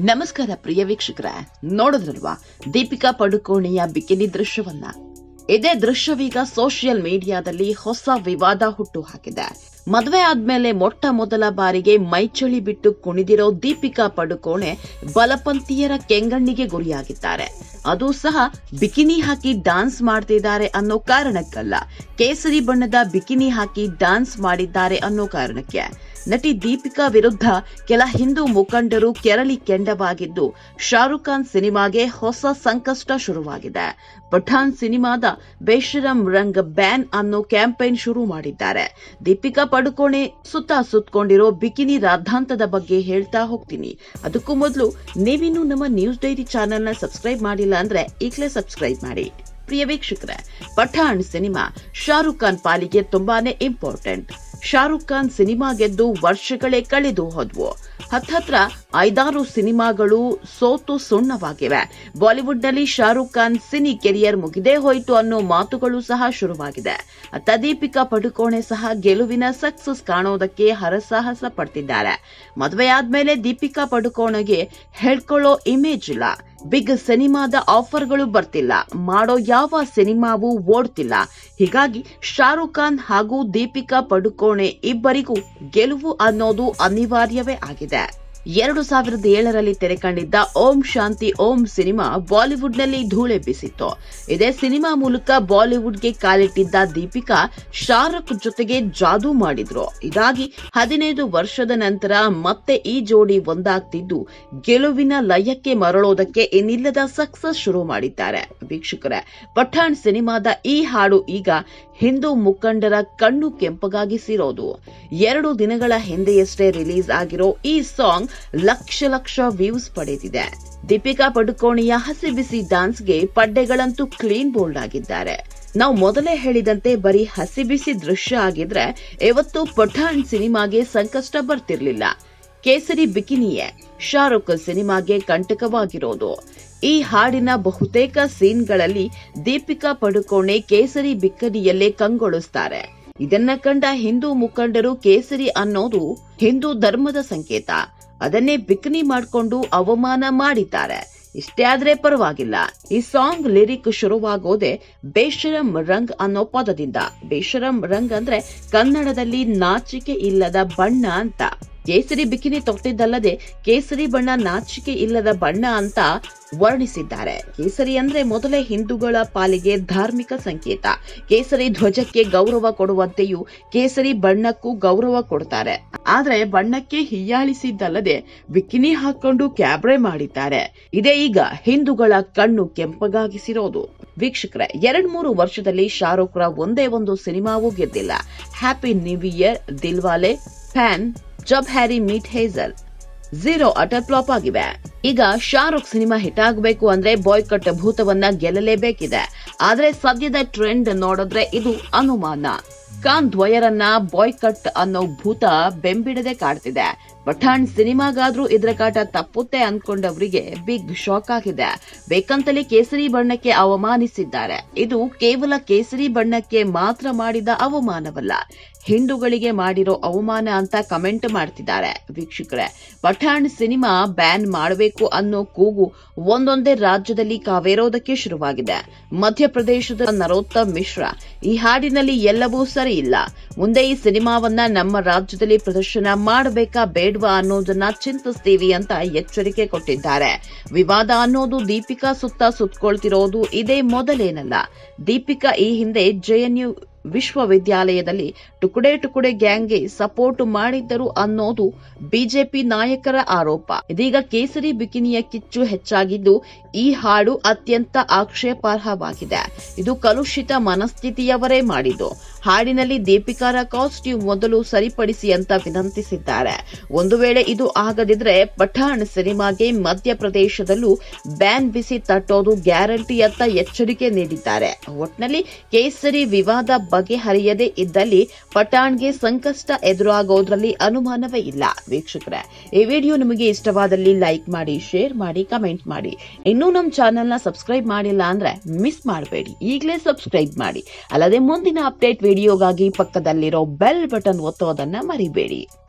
ನಮಸ್ಕಾರ ಪ್ರಿಯ ವೀಕ್ಷಕರೇ ನೋಡಿದ್ರಲ್ವಾ ದೀಪಿಕಾ ಪಡುಕೋಣೆಯ ಬಿಕಿನಿ ದೃಶ್ಯವನ್ನ ಇದೇ ದೃಶ್ಯವೀಗ ಸೋಷಿಯಲ್ ಮೀಡಿಯಾದಲ್ಲಿ ಹೊಸ ವಿವಾದ ಹುಟ್ಟು ಹಾಕಿದೆ ಮದುವೆ ಆದ್ಮೇಲೆ ಮೊಟ್ಟ ಮೊದಲ ಬಾರಿಗೆ ಮೈಚಳಿ ಬಿಟ್ಟು ಕುಣಿದಿರೋ ದೀಪಿಕಾ ಪಡುಕೋಣೆ ಬಲಪಂಥೀಯರ ಕೆಂಗಣ್ಣಿಗೆ ಗುರಿಯಾಗಿದ್ದಾರೆ ಅದು ಸಹ ಬಿಕಿನಿ ಹಾಕಿ ಡಾನ್ಸ್ ಮಾಡ್ತಿದ್ದಾರೆ ಅನ್ನೋ ಕಾರಣಕ್ಕಲ್ಲ ಕೇಸರಿ ಬಣ್ಣದ ಬಿಕಿನಿ ಹಾಕಿ ಡಾನ್ಸ್ ಮಾಡಿದ್ದಾರೆ ಅನ್ನೋ ಕಾರಣಕ್ಕೆ ನಟಿ ದೀಪಿಕಾ ವಿರುದ್ಧ ಕೆಲ ಹಿಂದೂ ಮುಖಂಡರು ಕೆರಳಿ ಕೆಂಡವಾಗಿದ್ದು ಶಾರುಖ್ ಖಾನ್ ಸಿನಿಮಾಗೆ ಹೊಸ ಸಂಕಷ್ಟ ಶುರುವಾಗಿದೆ ಪಠಾಣ್ ಸಿನಿಮಾದ ಬೇಶರಂ ರಂಗ್ ಬ್ಯಾನ್ ಅನ್ನೋ ಕ್ಯಾಂಪೇನ್ ಶುರು ಮಾಡಿದ್ದಾರೆ ದೀಪಿಕಾ ಪಡುಕೋಣೆ ಸುತ್ತ ಸುತ್ತಕೊಂಡಿರೋ ಬಿಕಿನಿ ರಾದ್ಧಾಂತದ ಬಗ್ಗೆ ಹೇಳ್ತಾ ಹೋಗ್ತೀನಿ ಅದಕ್ಕೂ ಮೊದಲು ನೀವಿನ್ನೂ ನಮ್ಮ ನ್ಯೂಸ್ ಡೈರಿ ಚಾನೆಲ್ನ ಸಬ್ಸ್ಕ್ರೈಬ್ ಮಾಡಿಲ್ಲ ಅಂದ್ರೆ ಈಗಲೇ ಸಬ್ಸ್ಕ್ರೈಬ್ ಮಾಡಿ ಪ್ರಿಯ ವೀಕ್ಷಕರೇ ಪಠಾಣ್ ಸಿನಿಮಾ ಶಾರುಖ್ ಖಾನ್ ಪಾಲಿಗೆ ತುಂಬಾನೇ ಇಂಪಾರ್ಟೆಂಟ್ ಶಾರುಖ್ ಖಾನ್ ಸಿನಿಮಾ ಗೆದ್ದು ವರ್ಷಗಳೇ ಕಳೆದು ಹೋದ್ವು ಹತ್ತತ್ರ ಐದಾರು ಸಿನಿಮಾಗಳು ಸೋತು ಸುಣ್ಣವಾಗಿವೆ ಬಾಲಿವುಡ್ನಲ್ಲಿ ಶಾರುಖ್ ಖಾನ್ ಸಿನಿ ಕೆರಿಯರ್ ಮುಗಿದೇ ಹೋಯಿತು ಅನ್ನೋ ಮಾತುಗಳು ಸಹ ಶುರುವಾಗಿದೆ ಅತ್ತ ದೀಪಿಕಾ ಪಡುಕೋಣೆ ಸಹ ಗೆಲುವಿನ ಸಕ್ಸಸ್ ಕಾಣೋದಕ್ಕೆ ಹರಸಾಹಸ ಪಡ್ತಿದ್ದಾರೆ ಮದುವೆಯಾದ್ಮೇಲೆ ದೀಪಿಕಾ ಪಡುಕೋಣೆಗೆ ಹೇಳ್ಕೊಳ್ಳೋ ಇಮೇಜ್ ಇಲ್ಲ ಬಿಗ್ ಸಿನಿಮಾದ ಆಫರ್ಗಳು ಬರ್ತಿಲ್ಲ ಮಾಡೋ ಯಾವ ಸಿನಿಮಾವೂ ಓಡ್ತಿಲ್ಲ ಹೀಗಾಗಿ ಶಾರುಖ್ ಖಾನ್ ಹಾಗೂ ದೀಪಿಕಾ ಪಡುಕೋಣೆ ಇಬ್ಬರಿಗೂ ಗೆಲುವು ಅನ್ನೋದು ಅನಿವಾರ್ಯವೇ ಆಗಿದೆ ಎರಡು ಸಾವಿರದ ಏಳರಲ್ಲಿ ತೆರೆ ಕಂಡಿದ್ದ ಓಂ ಶಾಂತಿ ಓಂ ಸಿನಿಮಾ ಬಾಲಿವುಡ್ನಲ್ಲಿ ಧೂಳೆ ಬೀಸಿತ್ತು ಇದೇ ಸಿನಿಮಾ ಮೂಲಕ ಬಾಲಿವುಡ್ಗೆ ಕಾಲಿಟ್ಟಿದ್ದ ದೀಪಿಕಾ ಶಾರುಖ್ ಜೊತೆಗೆ ಜಾದೂ ಮಾಡಿದ್ರು ಇದಾಗಿ ಹದಿನೈದು ವರ್ಷದ ನಂತರ ಮತ್ತೆ ಈ ಜೋಡಿ ಒಂದಾಗ್ತಿದ್ದು ಗೆಲುವಿನ ಲಯಕ್ಕೆ ಮರಳೋದಕ್ಕೆ ಇನ್ನಿಲ್ಲದ ಸಕ್ಸಸ್ ಶುರು ಮಾಡಿದ್ದಾರೆ ವೀಕ್ಷಕರೇ ಪಠಾಣ್ ಸಿನಿಮಾದ ಈ ಹಾಡು ಈಗ ಹಿಂದೂ ಮುಖಂಡರ ಕಣ್ಣು ಕೆಂಪಗಾಗಿಸಿರೋದು ಎರಡು ದಿನಗಳ ಹಿಂದೆಯಷ್ಟೇ ರಿಲೀಸ್ ಆಗಿರೋ ಈ ಸಾಂಗ್ ಲಕ್ಷ ಲಕ್ಷ ವ್ಯೂಸ್ ಪಡೆದಿದೆ ದೀಪಿಕಾ ಪಡುಕೋಣೆಯ ಹಸಿ ಬಿಸಿ ಡಾನ್ಸ್ಗೆ ಪಡ್ಡೆಗಳಂತೂ ಕ್ಲೀನ್ ಬೋಲ್ಡ್ ಆಗಿದ್ದಾರೆ ನಾವು ಮೊದಲೇ ಹೇಳಿದಂತೆ ಬರೀ ಹಸಿ ಬಿಸಿ ದೃಶ್ಯ ಆಗಿದ್ರೆ ಇವತ್ತು ಪಠಾಣ್ ಸಿನಿಮಾಗೆ ಸಂಕಷ್ಟ ಬರ್ತಿರ್ಲಿಲ್ಲ ಕೇಸರಿ ಬಿಕಿನಿಯೇ ಶಾರುಖ್ ಸಿನಿಮಾಗೆ ಕಂಟಕವಾಗಿರೋದು ಈ ಹಾಡಿನ ಬಹುತೇಕ ಸೀನ್ಗಳಲ್ಲಿ ದೀಪಿಕಾ ಪಡುಕೋಣೆ ಕೇಸರಿ ಬಿಕ್ಕನಿಯಲ್ಲೇ ಕಂಗೊಳಿಸ್ತಾರೆ ಇದನ್ನ ಕಂಡ ಹಿಂದೂ ಮುಖಂಡರು ಕೇಸರಿ ಅನ್ನೋದು ಹಿಂದೂ ಧರ್ಮದ ಸಂಕೇತ ಅದನ್ನೇ ಬಿಕ್ನಿ ಮಾಡಿಕೊಂಡು ಅವಮಾನ ಮಾಡಿದ್ದಾರೆ ಇಷ್ಟೇ ಆದ್ರೆ ಪರವಾಗಿಲ್ಲ ಈ ಸಾಂಗ್ ಲಿರಿಕ್ ಶುರುವಾಗೋದೆ ಬೇಶರಂ ರಂಗ್ ಅನ್ನೋ ಪದದಿಂದ ಬೇಶರಂ ರಂಗ್ ಅಂದ್ರೆ ಕನ್ನಡದಲ್ಲಿ ನಾಚಿಕೆ ಇಲ್ಲದ ಬಣ್ಣ ಅಂತ ಕೇಸರಿ ಬಿಕಿನಿ ತೊಟ್ಟಿದ್ದಲ್ಲದೆ ಕೇಸರಿ ಬಣ್ಣ ನಾಚಿಕೆ ಇಲ್ಲದ ಬಣ್ಣ ಅಂತ ವರ್ಣಿಸಿದ್ದಾರೆ ಕೇಸರಿ ಅಂದ್ರೆ ಮೊದಲೇ ಹಿಂದೂಗಳ ಪಾಲಿಗೆ ಧಾರ್ಮಿಕ ಸಂಕೇತ ಕೇಸರಿ ಧ್ವಜಕ್ಕೆ ಗೌರವ ಕೊಡುವಂತೆಯೂ ಕೇಸರಿ ಬಣ್ಣಕ್ಕೂ ಗೌರವ ಕೊಡ್ತಾರೆ ಆದ್ರೆ ಬಣ್ಣಕ್ಕೆ ಹೀಯಾಳಿಸಿದ್ದಲ್ಲದೆ ಬಿಕಿನಿ ಹಾಕೊಂಡು ಕ್ಯಾಬ್ರೆ ಮಾಡಿದ್ದಾರೆ ಇದೇ ಈಗ ಹಿಂದೂಗಳ ಕಣ್ಣು ಕೆಂಪಗಾಗಿಸಿರೋದು ವೀಕ್ಷಕರೇ ಎರಡ್ ಮೂರು ವರ್ಷದಲ್ಲಿ ಶಾರುಖ್ ರ ಒಂದೇ ಒಂದು ಸಿನಿಮಾವೂ ಗೆದ್ದಿಲ್ಲ Happy New Year Dilwale Fan Jab Harry Met Sejal Zero utter flop ಆಗಿವೆ ಈಗ ಶಾರುಖ್ ಸಿನಿಮಾ ಹಿಟ್ ಆಗಬೇಕು ಅಂದ್ರೆ ಬಾಯ್ ಕಟ್ ಭೂತವನ್ನ ಗೆಲ್ಲಲೇಬೇಕಿದೆ ಆದ್ರೆ ಸದ್ಯದ ಟ್ರೆಂಡ್ ನೋಡಿದ್ರೆ ಇದು ಅನುಮಾನ ಖಾನ್ ದ್ವಯರನ್ನ ಬಾಯ್ ಕಟ್ ಅನ್ನೋ ಭೂತ ಬೆಂಬಿಡದೆ ಕಾಡ್ತಿದೆ ಪಠಾಣ್ ಸಿನಿಮಾಗಾದ್ರೂ ಇದ್ರ ಕಾಟ ತಪ್ಪುತ್ತೆ ಅನ್ಕೊಂಡವರಿಗೆ ಬಿಗ್ ಶಾಕ್ ಆಗಿದೆ ಬೇಕಂತಲೇ ಕೇಸರಿ ಬಣ್ಣಕ್ಕೆ ಅವಮಾನಿಸಿದ್ದಾರೆ ಇದು ಕೇವಲ ಕೇಸರಿ ಬಣ್ಣಕ್ಕೆ ಮಾತ್ರ ಮಾಡಿದ ಅವಮಾನವಲ್ಲ ಹಿಂದೂಗಳಿಗೆ ಮಾಡಿರೋ ಅವಮಾನ ಅಂತ ಕಮೆಂಟ್ ಮಾಡ್ತಿದ್ದಾರೆ ವೀಕ್ಷಕರೇ ಪಠಾಣ್ ಸಿನಿಮಾ ಬ್ಯಾನ್ ಮಾಡಬೇಕು ಅನ್ನೋ ಕೂಗು ಒಂದೊಂದೇ ರಾಜ್ಯದಲ್ಲಿ ಕಾವೇರೋದಕ್ಕೆ ಶುರುವಾಗಿದೆ ಮಧ್ಯಪ್ರದೇಶದ ನರೋತ್ತಮ್ ಮಿಶ್ರಾ ಈ ಹಾಡಿನಲ್ಲಿ ಎಲ್ಲವೂ ಸರಿ ಇಲ್ಲ ಮುಂದೆ ಈ ಸಿನಿಮಾವನ್ನ ನಮ್ಮ ರಾಜ್ಯದಲ್ಲಿ ಪ್ರದರ್ಶನ ಮಾಡಬೇಕಾ ಬೇಡವಾ ಅನ್ನೋದನ್ನ ಚಿಂತಿಸ್ತೀವಿ ಅಂತ ಎಚ್ಚರಿಕೆ ಕೊಟ್ಟಿದ್ದಾರೆ ವಿವಾದ ಅನ್ನೋದು ದೀಪಿಕಾ ಸುತ್ತ ಸುತ್ತಕೊಳ್ತಿರೋದು ಇದೇ ಮೊದಲೇನಲ್ಲ ದೀಪಿಕಾ ಈ ಹಿಂದೆ ಜೆಎನ್ಯು ವಿಶ್ವವಿದ್ಯಾಲಯದಲ್ಲಿ ಟುಕುಡೆ ಟುಕುಡೆ ಗ್ಯಾಂಗ್ಗೆ ಸಪೋರ್ಟ್ ಮಾಡಿದ್ದರು ಅನ್ನೋದು ಬಿಜೆಪಿ ನಾಯಕರ ಆರೋಪ ಇದೀಗ ಕೇಸರಿ ಬಿಕಿನಿಯ ಕಿಚ್ಚು ಹೆಚ್ಚಾಗಿದ್ದು ಈ ಹಾಡು ಅತ್ಯಂತ ಆಕ್ಷೇಪಾರ್ಹವಾಗಿದೆ ಇದು ಕಲುಷಿತ ಮನಸ್ಥಿತಿಯವರೇ ಮಾಡಿದ್ದು ಹಾಡಿನಲ್ಲಿ ದೀಪಿಕಾರ ಕಾಸ್ಟ್ಯೂಮ್ ಮೊದಲು ಸರಿಪಡಿಸಿ ಅಂತ ವಿನಂತಿಸಿದ್ದಾರೆ ಒಂದು ವೇಳೆ ಇದು ಆಗದಿದ್ರೆ ಪಠಾಣ್ ಸಿನಿಮಾಗೆ ಮಧ್ಯಪ್ರದೇಶದಲ್ಲೂ ಬ್ಯಾನ್ ಬಿಸಿ ತಟ್ಟೋದು ಗ್ಯಾರಂಟಿ ಅಂತ ಎಚ್ಚರಿಕೆ ನೀಡಿದ್ದಾರೆ ಒಟ್ನಲ್ಲಿ ಕೇಸರಿ ವಿವಾದ ಬಗೆಹರಿಯದೇ ಇದ್ದಲ್ಲಿ ಪಠಾಣ್ಗೆ ಸಂಕಷ್ಟ ಎದುರಾಗೋದ್ರಲ್ಲಿ ಅನುಮಾನವೇ ಇಲ್ಲ ವೀಕ್ಷಕರೇ ಈ ವಿಡಿಯೋ ನಿಮಗೆ ಇಷ್ಟವಾದಲ್ಲಿ ಲೈಕ್ ಮಾಡಿ ಶೇರ್ ಮಾಡಿ ಕಮೆಂಟ್ ಮಾಡಿ ಇನ್ನೂ ನಮ್ಮ ಚಾನೆಲ್ನ ಸಬ್ಸ್ಕ್ರೈಬ್ ಮಾಡಿಲ್ಲ ಅಂದ್ರೆ ಮಿಸ್ ಮಾಡಬೇಡಿ ಈಗಲೇ ಸಬ್ಸ್ಕ್ರೈಬ್ ಮಾಡಿ ಅಲ್ಲದೆ ಮುಂದಿನ ಅಪ್ಡೇಟ್ ವಿಡಿಯೋಗಾಗಿ ಪಕ್ಕದಲ್ಲಿರೋ ಬೆಲ್ ಬಟನ್ ಒತ್ತೋದನ್ನ ಮರಿಬೇಡಿ